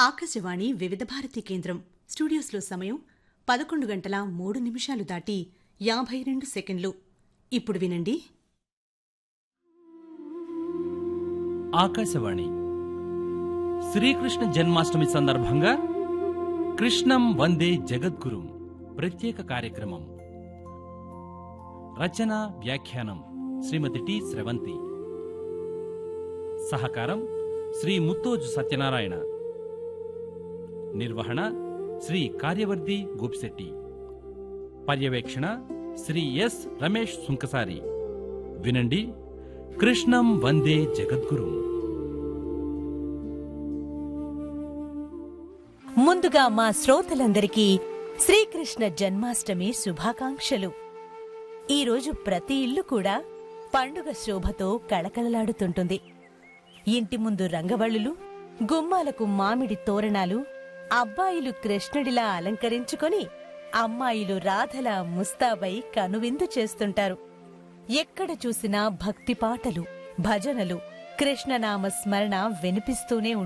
ఆకాశవాణి వివిధ భారతి కేంద్రం స్టూడియోస్లో సమయం పదకొండు గంటల మూడు నిమిషాలు దాటి యాభై రెండు సెకండ్లు ఇప్పుడు వినండి ఆకాశవాణి శ్రీకృష్ణ జన్మాష్టమి సందర్భంగా కృష్ణం వందే జగద్గురుం ప్రత్యేక కార్యక్రమం రచన వ్యాఖ్యానం శ్రీమతి టి స్రవంతి సహకారం శ్రీ ముత్తోజు సత్యనారాయణ నిర్వహణ శ్రీ కార్యవర్ధి గోపిశెట్టి పర్యవేక్షణ శ్రీ ఎస్ రమేష్ సుంకసారి వినండి కృష్ణం వందే జగద్గురుం ముందుగా మా శ్రోతలందరికీ శ్రీకృష్ణ జన్మాష్టమి శుభాకాంక్షలు ఈరోజు ప్రతి ఇల్లు కూడా పండుగ శోభతో కళకళలాడుతుంటుంది ఇంటి ముందు రంగవల్లులు గుమ్మాలకు మామిడి తోరణాలు అబ్బాయిలు కృష్ణుడిలా అలంకరించుకొని అమ్మాయిలు రాధలా ముస్తాబై కనువిందు చేస్తుంటారు ఎక్కడ చూసినా భక్తి పాటలు భజనలు కృష్ణనామ స్మరణ వినిపిస్తూనే